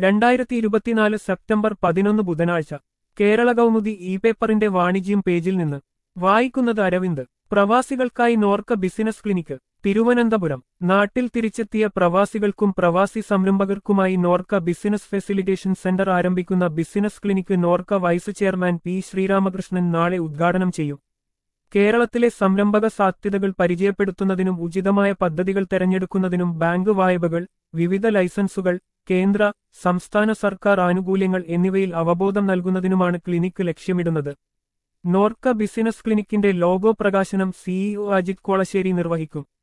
രണ്ടായിരത്തി ഇരുപത്തിനാല് സെപ്റ്റംബർ പതിനൊന്ന് ബുധനാഴ്ച കേരള കൗമുദി ഇ പേപ്പറിന്റെ വാണിജ്യം പേജിൽ നിന്ന് വായിക്കുന്നത് അരവിന്ദ് പ്രവാസികൾക്കായി നോർക്ക ബിസിനസ് ക്ലിനിക്ക് തിരുവനന്തപുരം നാട്ടിൽ തിരിച്ചെത്തിയ പ്രവാസികൾക്കും പ്രവാസി സംരംഭകർക്കുമായി നോർക്ക ബിസിനസ് ഫെസിലിറ്റേഷൻ സെന്റർ ആരംഭിക്കുന്ന business clinic NORKA vice chairman P Sreeramakrishnan നാളെ ഉദ്ഘാടനം ചെയ്യും കേരളത്തിലെ സംരംഭക സാധ്യതകൾ പരിചയപ്പെടുത്തുന്നതിനും ഉചിതമായ പദ്ധതികൾ തെരഞ്ഞെടുക്കുന്നതിനും ബാങ്ക് വായ്പകൾ വിവിധ ലൈസൻസുകൾ കേന്ദ്ര സംസ്ഥാന സർക്കാർ ആനുകൂല്യങ്ങൾ എന്നിവയിൽ അവബോധം നൽകുന്നതിനുമാണ് ക്ലിനിക്ക് ലക്ഷ്യമിടുന്നത് നോർക്ക ബിസിനസ് ക്ലിനിക്കിന്റെ ലോഗോ പ്രകാശനം സിഇഒ അജിത് കോളശ്ശേരി നിർവഹിക്കും